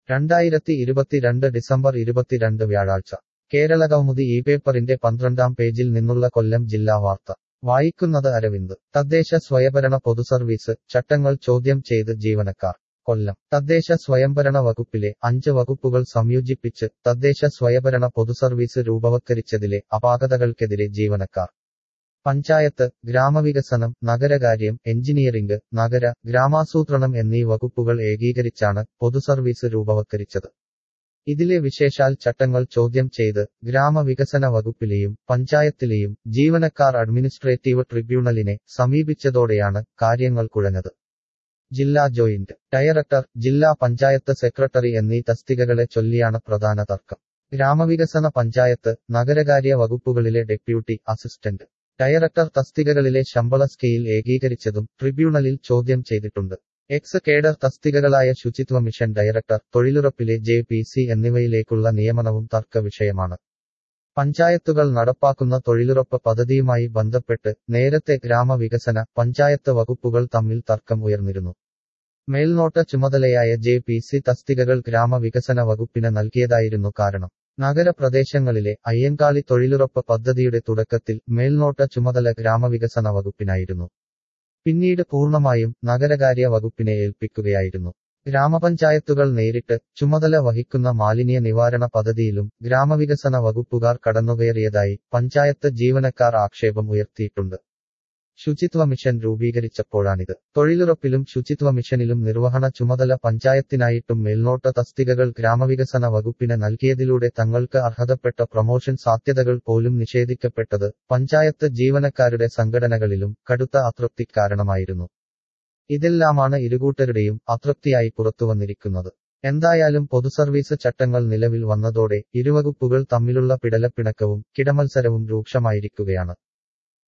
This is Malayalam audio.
രണ്ടായിരത്തി ഇരുപത്തിരണ്ട് ഡിസംബർ ഇരുപത്തിരണ്ട് വ്യാഴാഴ്ച കേരള കൗമുദി ഈ പേപ്പറിന്റെ പന്ത്രണ്ടാം പേജിൽ നിന്നുള്ള കൊല്ലം ജില്ലാ വാർത്ത വായിക്കുന്നത് അരവിന്ദ് തദ്ദേശ സ്വയംഭരണ പൊതുസർവീസ് ചട്ടങ്ങൾ ചോദ്യം ചെയ്ത് ജീവനക്കാർ കൊല്ലം തദ്ദേശ സ്വയംഭരണ വകുപ്പിലെ അഞ്ച് വകുപ്പുകൾ സംയോജിപ്പിച്ച് തദ്ദേശ സ്വയംഭരണ പൊതുസർവീസ് രൂപവത്കരിച്ചതിലെ അപാകതകൾക്കെതിരെ ജീവനക്കാർ പഞ്ചായത്ത് ഗ്രാമവികസനം നഗരകാര്യം എഞ്ചിനീയറിംഗ് നഗര ഗ്രാമാസൂത്രണം എന്നീ വകുപ്പുകൾ ഏകീകരിച്ചാണ് പൊതുസർവീസ് രൂപവത്കരിച്ചത് ഇതിലെ വിശേഷാൽ ചട്ടങ്ങൾ ചോദ്യം ചെയ്ത് ഗ്രാമവികസന വകുപ്പിലെയും പഞ്ചായത്തിലെയും ജീവനക്കാർ അഡ്മിനിസ്ട്രേറ്റീവ് ട്രിബ്യൂണലിനെ സമീപിച്ചതോടെയാണ് കാര്യങ്ങൾ കുഴഞ്ഞത് ജില്ലാ ജോയിന്റ് ഡയറക്ടർ ജില്ലാ പഞ്ചായത്ത് സെക്രട്ടറി എന്നീ തസ്തികകളെ ചൊല്ലിയാണ് പ്രധാന തർക്കം ഗ്രാമവികസന പഞ്ചായത്ത് നഗരകാര്യ വകുപ്പുകളിലെ ഡെപ്യൂട്ടി അസിസ്റ്റന്റ് ഡയറക്ടർ തസ്തികകളിലെ ശമ്പള സ്കെയിൽ ഏകീകരിച്ചതും ട്രിബ്യൂണലിൽ ചോദ്യം ചെയ്തിട്ടുണ്ട് എക്സ് കേഡർ തസ്തികകളായ ശുചിത്വ മിഷൻ ഡയറക്ടർ തൊഴിലുറപ്പിലെ ജെ പി സി എന്നിവയിലേക്കുള്ള നിയമനവും തർക്ക വിഷയമാണ് പഞ്ചായത്തുകൾ നടപ്പാക്കുന്ന തൊഴിലുറപ്പ് പദ്ധതിയുമായി ബന്ധപ്പെട്ട് നേരത്തെ ഗ്രാമവികസന പഞ്ചായത്ത് വകുപ്പുകൾ തമ്മിൽ തർക്കം ഉയർന്നിരുന്നു മേൽനോട്ട ചുമതലയായ ജെ പി സി തസ്തികകൾ ഗ്രാമവികസന വകുപ്പിന് നൽകിയതായിരുന്നു കാരണം നഗരപ്രദേശങ്ങളിലെ അയ്യങ്കാളി തൊഴിലുറപ്പ് പദ്ധതിയുടെ തുടക്കത്തിൽ മേൽനോട്ട ചുമതല ഗ്രാമവികസന വകുപ്പിനായിരുന്നു പിന്നീട് പൂർണ്ണമായും നഗരകാര്യ വകുപ്പിനെ ഏൽപ്പിക്കുകയായിരുന്നു ഗ്രാമപഞ്ചായത്തുകൾ നേരിട്ട് ചുമതല വഹിക്കുന്ന മാലിന്യ നിവാരണ പദ്ധതിയിലും ഗ്രാമവികസന വകുപ്പുകാർ കടന്നുകയറിയതായി പഞ്ചായത്ത് ജീവനക്കാർ ആക്ഷേപം ഉയർത്തിയിട്ടുണ്ട് ശുചിത്വ മിഷൻ രൂപീകരിച്ചപ്പോഴാണിത് തൊഴിലുറപ്പിലും ശുചിത്വ മിഷനിലും നിർവഹണ ചുമതല പഞ്ചായത്തിനായിട്ടും മേൽനോട്ട തസ്തികകൾ ഗ്രാമവികസന വകുപ്പിന് നൽകിയതിലൂടെ തങ്ങൾക്ക് അർഹതപ്പെട്ട പ്രൊമോഷൻ സാധ്യതകൾ പോലും നിഷേധിക്കപ്പെട്ടത് പഞ്ചായത്ത് ജീവനക്കാരുടെ സംഘടനകളിലും കടുത്ത അതൃപ്തി കാരണമായിരുന്നു ഇതെല്ലാമാണ് ഇരുകൂട്ടരുടെയും അതൃപ്തിയായി പുറത്തുവന്നിരിക്കുന്നത് എന്തായാലും പൊതുസർവീസ് ചട്ടങ്ങൾ നിലവിൽ വന്നതോടെ ഇരുവകുപ്പുകൾ തമ്മിലുള്ള പിടലപ്പിണക്കവും കിടമത്സരവും രൂക്ഷമായിരിക്കുകയാണ്